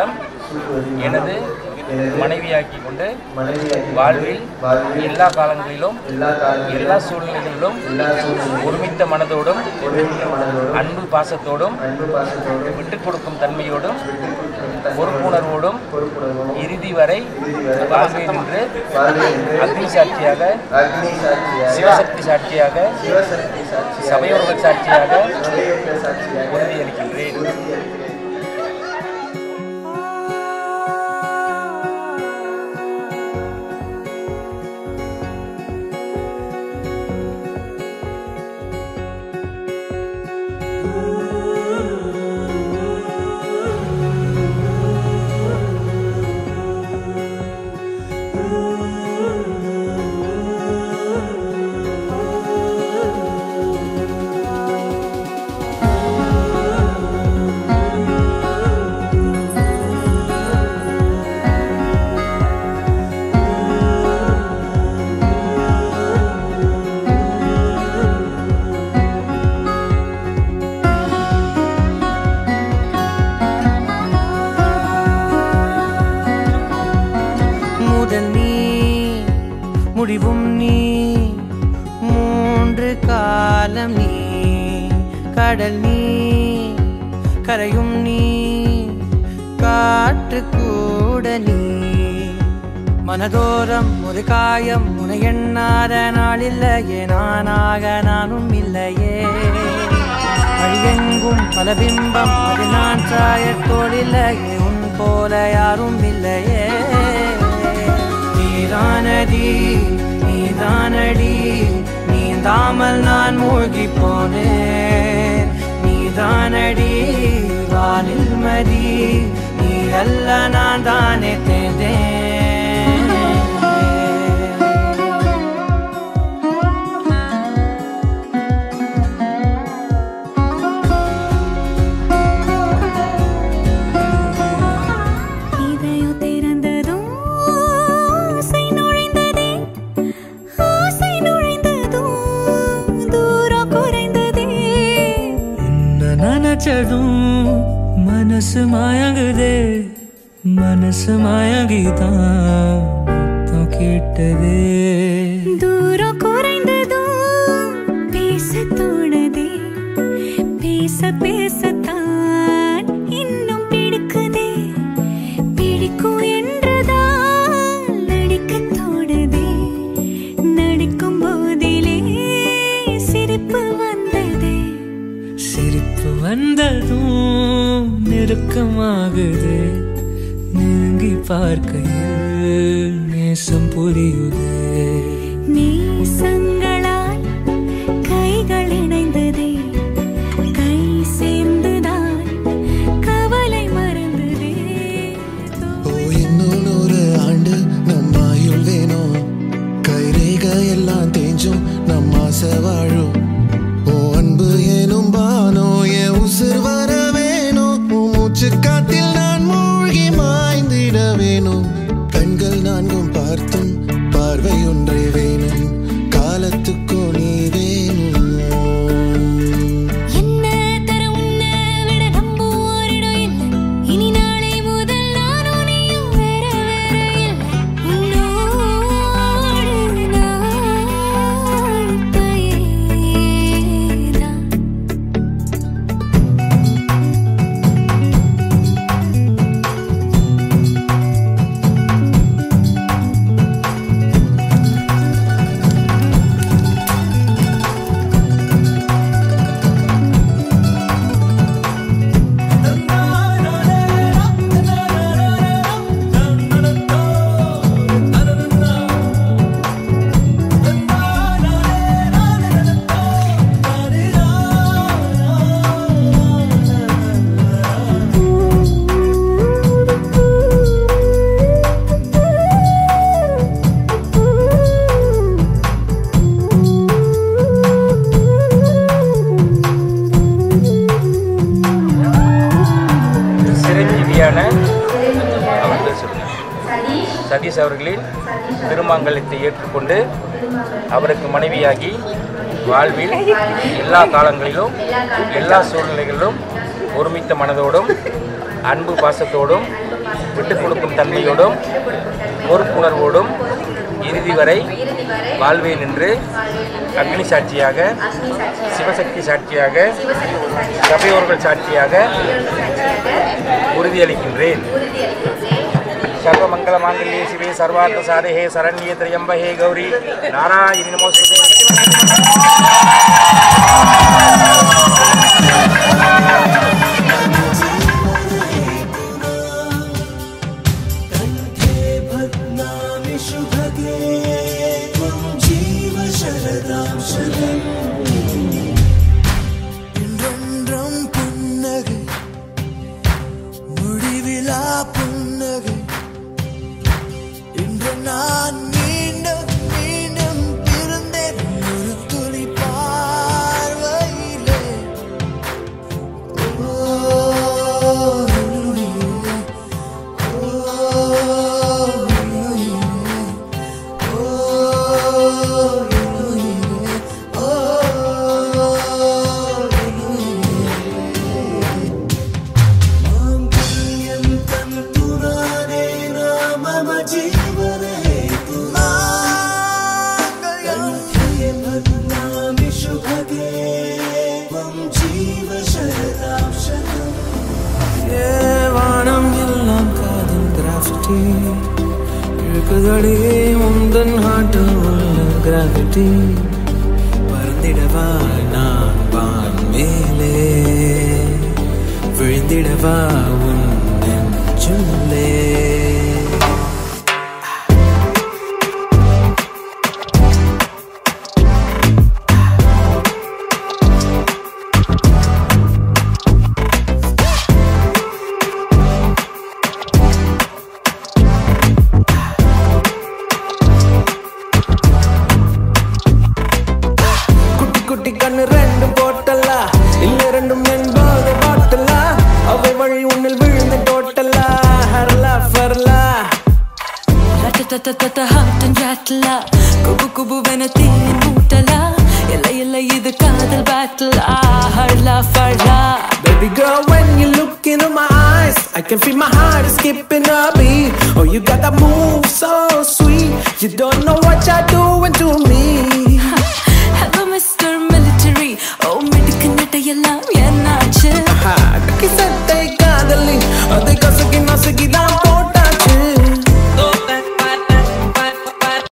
மூலம் எனது மனைவியாக்கி கொண்டு மனைவியாகி வாழ்வில் வாழ்வில் எல்லா காலங்களிலும் எல்லா காலங்களிலும் எல்லா சூழ்நிலைகளிலும் எல்லா சூழ்நிலையிலும் ஒருமித்த மனதோடும் ஒருமித்த மனதோடும் அன்பு பாசத்தோடும் அன்பு பாசத்தோடும் விட்டுக் கொடுக்கும் தன்மையோடும் பொறுப்புணர்வோடும் பொறுப்புணர்வோடும் இறுதி வரை இறுதி வரை வாழ்வேன் என்று வாழ்வேன் என்று அக்னி சாட்சியாக அக்னி சாட்சியாக சிவசக்தி சாட்சியாக சிவசக்தி சாட்சியாக சபையோர்கள் சாட்சியாக சபையோர்கள் சாட்சியாக உறுதியளிக்கின்றேன் உறுதியளிக்கிறேன். முதல் நீ முடிவும் நீ மூன்று காலம் நீ கடல் நீ கரையும் நீ காற்று கூட நீ மனதோரம் ஒரு காயம் உன எண்ணாத நாள் இல்லையே நானாக நானும் இல்லையே வழியெங்கும் பல பிம்பம் அது நான் சாயத்தோள் இல்லையே உன் போல யாரும் இல்லையே நீதானடி நீதானடி நீந்தாமல் நான் மூழ்கி போனேன் நீதானடி வானில் மதி நீ அல்ல நான் தானே தேர்ந்தேன் இதயம் திறந்ததும் ஆசை நுழைந்ததே ஆசை நுழைந்ததும் தூரம் குறைந்ததே உன்னை நினைச்சதும் மனசு மயங்குதே மனசு மயங்கிதான் முத்தம் கேட்டதே தூரம் குறைந்ததும் பேச தோணுதே பேச பேசத்தான் இன்னும் பிடிக்குதே பிடிக்கும் என்றுதான் நடிக்க தோணுதே நடிக்கும் போதிலே சிரிப்பு வந்ததே சிரிப்பு வந்ததும் நெருக்கமாகுது நெருங்கி பார்க்கையில் நேசம் புரியுதே நேசங்களால் கைகள் இணைந்ததே கை சேர்ந்துதான் கவலை மறந்ததே ஓ இன்னும் நூறு ஆண்டு நம்ம ஆயுள் வேணும் கைரேக எல்லாம் தேஞ்சும் நம்ம ஆசை வாழும் ஓ அன்பு ஏனும் பானோ என் உசுர் வர வேணும் உன் மூச்சு காத்தில் நான் மூழ்கி மாய்ந்திட வேணும் கண்கள் நான்கும் பார்த்தும் பார்வை ஒன்றே வேணும் காலத்துக்கும் நீ வேணும் என்ன தர உன்னை விட நம்பும் ஓரிடம் இல்லை இனி நாளை முதல் நானும் நீயும் வேற வேற இல்லை உன்னோடு நான் பயதான் சிரஞ்சீவியான அவர்கள் சொல்லுங்கள் சதீஷ் அவர்களின் திருமங்கலத்தை ஏற்றுக்கொண்டு அவருக்கு மனைவியாகி வாழ்வில் எல்லா காலங்களிலும் எல்லா சூழ்நிலைகளிலும் ஒருமித்த மனதோடும் அன்பு பாசத்தோடும் விட்டுக் கொடுக்கும் தன்மையோடும் பொறுப்புணர்வோடும் இறுதி வரை வாழ்வேன் என்று அக்னி சாட்சியாக சிவசக்தி சாட்சியாக சபையோர்கள் சாட்சியாக உறுதியளிக்கின்றேன் சர்வ மங்கள மாங்கல்யே சிவே சர்வார்த்த சாதகே சரண்யே திரியம்பகே கௌரி நாராயணி நமோஸ்துதே இன்றென்றும் புன்னகை முடிவிலா புன்னகை இன்று நான் மீண்டும் மீண்டும் பிறந்தேன் ஒரு துளி பார்வையிலே ஓ, ஓ, வானம் எல்லாம் காதல் கிராஃபிட்டி இழுக்குதடி முந்தன் ஹாட்டில் உள்ள கிராஃபிட்டி பறந்திடவா நான் வான் மேலே விழுந்திடவா உன் நெஞ்சுள்ளே குட்டி குட்டி கண்ணு ரெண்டும் போட்டலா இல்ல ரெண்டும் என்பது பாட்டலா அவை வழி உன்னில் விழுந்த டோட்டலா ஹர்லா ஃபர்லா ரட்டட்டட்டட்ட ஹாட்டன் ஜாட்டலா குபு குபுவென தீயின் மூட்டலா இல்லை இல்லை இது காதல் பேட்டலா ஹர்லா ஃபர்லா Baby girl, when you look into my eyes, I can feel my heart is skipping a beat. Oh, you got that move so sweet. You don't know what you're doing to me. Hello Mr.